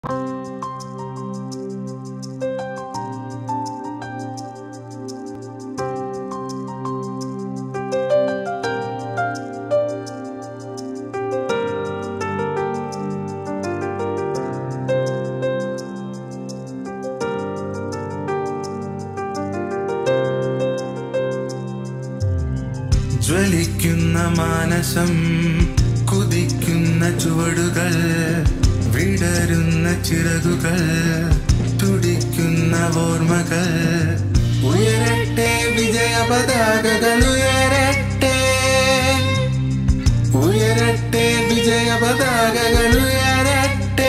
ജ്വലിക്കുന്ന മാനസം കുതിക്കുന്ന ചുവടുകൾ വിടരുന്ന ചിറകുകൾ തുടിക്കുന്ന ഓർമ്മകൾ ഉയരട്ടെ വിജയ പതാകകൾ ഉയരട്ടെ ഉയരട്ടെ വിജയ പതാകകൾ ഉയരട്ടെ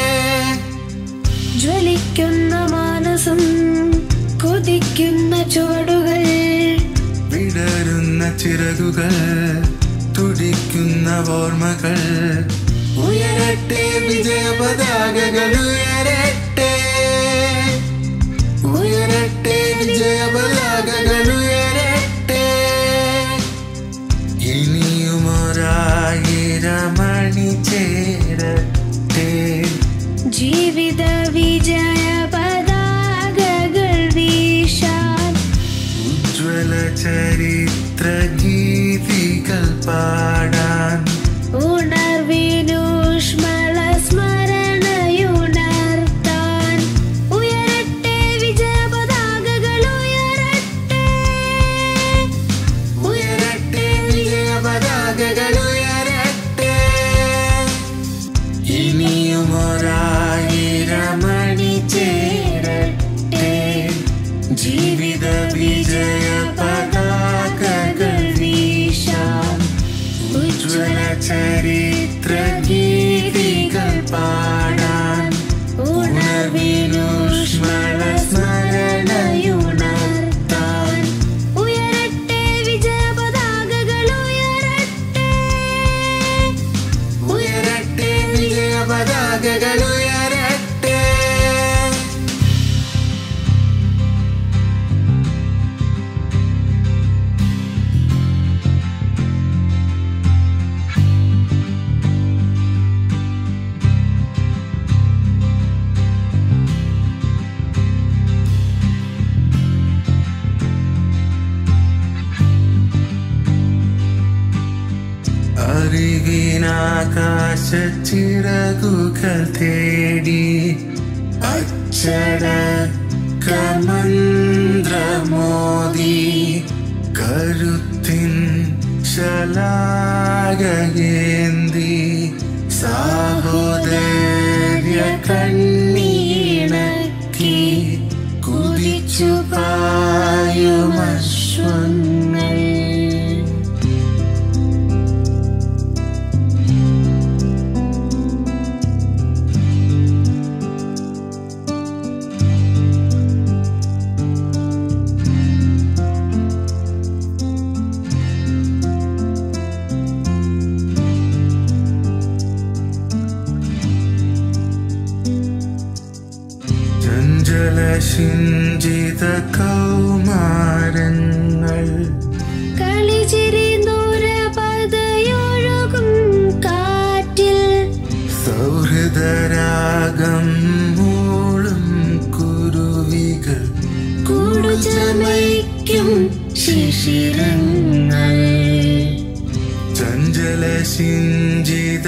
ജ്വലിക്കുന്ന മാനസം കൊതിക്കുന്ന ചുവടുകൾ വിടരുന്ന ചിറകുകൾ തുടിക്കുന്ന ഓർമ്മകൾ ഉയരട്ടെ വിജയ പതാകകൾ ഉയരട്ടെ ഉയരട്ടെ വിജയ പതാകകൾ ഉയരട്ടെ ഇനിയും ഒരായിരമണി ചേരട്ടെ ജീവിത വിജയ പതാകകൾ വീശാൻ ഉജ്ജ്വല ചരിത്ര ഗീതികൾ പാടാൻ ഉണർവിനുഷ്മള സ്മരണയുണർത്താൻ ഉയരട്ടെ വിജയ പതാകകൾ ഉയരട്ടെ ഉയരട്ടെ വിജയ പതാകകൾ ഉയരട്ടെ ഇനിയും ഒരായിരമണി ചേരട്ടെ ജീവിത വിജയ പതാകകൾ വീശാൻ ഉജ്ജ്വല ചരിത്ര ഗീതികൾ പാടാൻ ഉണർവിനുഷ്മള സ്മരണയുണർത്താൻ ഉയരട്ടെ വിജയ പതാകകൾ ഉയരട്ടെ ഉയരട്ടെ വിജയ പതാകകൾ ഉയരട്ടെ അറിവിനാകാശ ചിറകുകൾ തേടി അച്ചട കമന്ത്രമോദി കരുത്തിൻ ശലാകേന്തി സാഹോദര്യ കണ്ണീണക്കി കുതിച്ചു പായുമശ്വങ്ങൾ ചഞ്ചലശിഞ്ചിത കൗമാരങ്ങൾ കളിചിരി നൂരപതയൊഴുകും കാറ്റിൽ സൗഹൃദരാഗം മൂളും കുരുവികൾ കൂടുചമയ്ക്കും ശിശിരങ്ങൾ ചഞ്ചലശിഞ്ചിത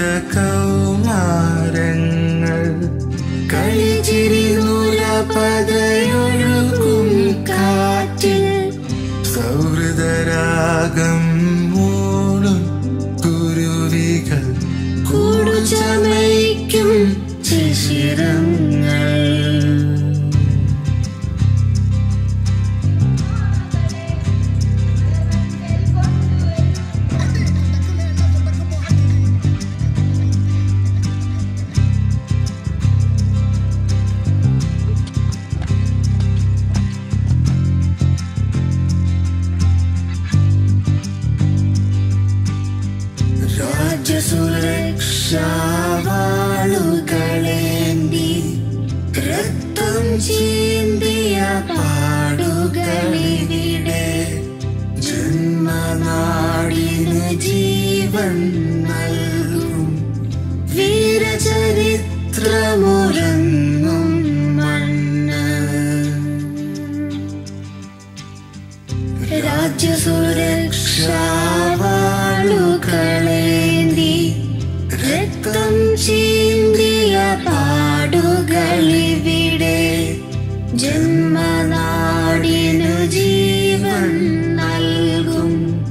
കൗമാരങ്ങൾ കളിച്ചിരി നൂലപതയൊഴുകും കാറ്റിൽ സൗഹൃദരാഗം മൂളും കുരുവികൾ കൂടുചമയ്ക്കും ശിശിരങ്ങൾ രാജ്യസുരക്ഷാവാളുകളേന്തി രക്തം ചീന്തിയ പാടുകളിവിടെ ജന്മനാടിന് ജീവൻ നൽകും വീരചരിത്രമുറങ്ങ ജന്മനാടിനു ജീവൻ നൽകും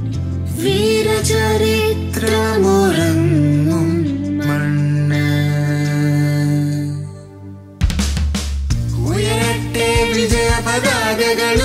വീരചരിത്രമുറങ്ങും മണ്ണ് ഉയരട്ടെ വിജയ പതാകകൾ